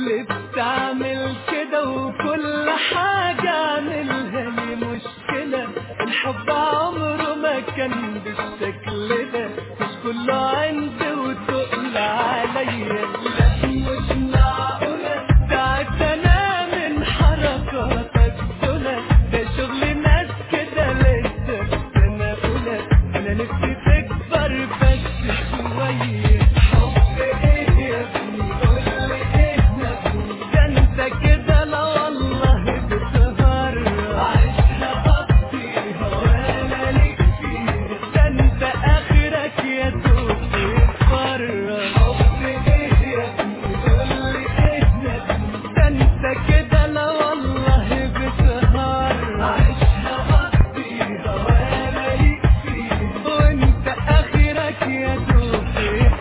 ليه بتعمل كده وكل حاجة اعملها لي مشكلة الحب عمره ما كان بالشكل ده مش كله عندي وتقل عليا لا مش معقولة تعبت انا من حركاتك دول ده شغل ناس كده لسه في سنة أولى أنا نفسي تكبر بس شوية حب إيه يا ابني قول لي إيه نبني ده أنت كده لا والله بتهرب عايشها قضيها ولا ليك فيها ده أنت آخرك يا دوب تتفرج حب إيه يا ابني قول لي إيه نبني ده أنت كده لا والله بتهرب عايشها قضيها ولا ليك فيها وأنت آخرك يا دوب تتفرج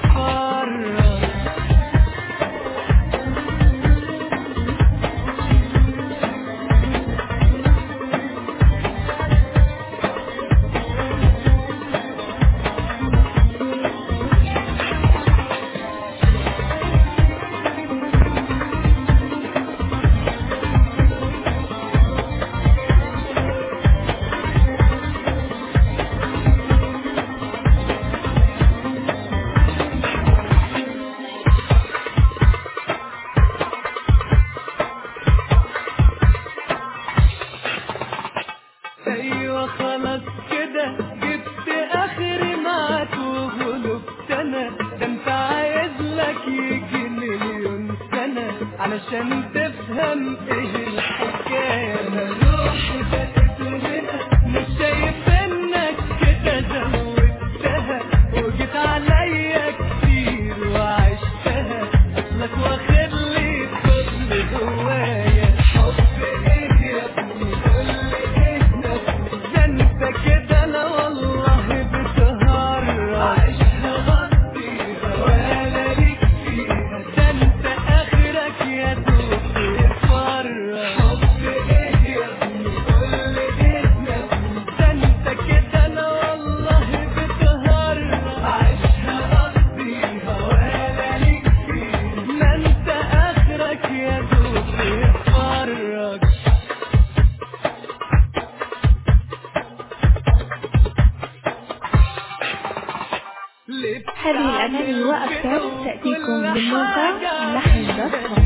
ايوه خلاص كده جبت اخري معاك وغلبت انا ده انت عايز لك يجي مليون سنة علشان تفهم ايه الحكاية انا روحي بقت هنا مش شايف انك كده زودتها وجيت عليا كتير وعشتها اصلك واخد لي كل جوايا حب ايه يا ابني قول لي ايه نبني ده انت كده لا والله بتهرب عايشها غطيها ولا ليك فيها ده انت اخرك يا دوب تتفرج حب ايه يا ابني قول لي ايه نبني ده انت كده لا والله بتهرب عايشها غطيها ولا ليك فيها ما انت اخرك يا دوب تتفرج ليه هذه الأغاني بتعمل وأكثر كده تأتيكم وكل من موقع حاجة لحن دوت كوم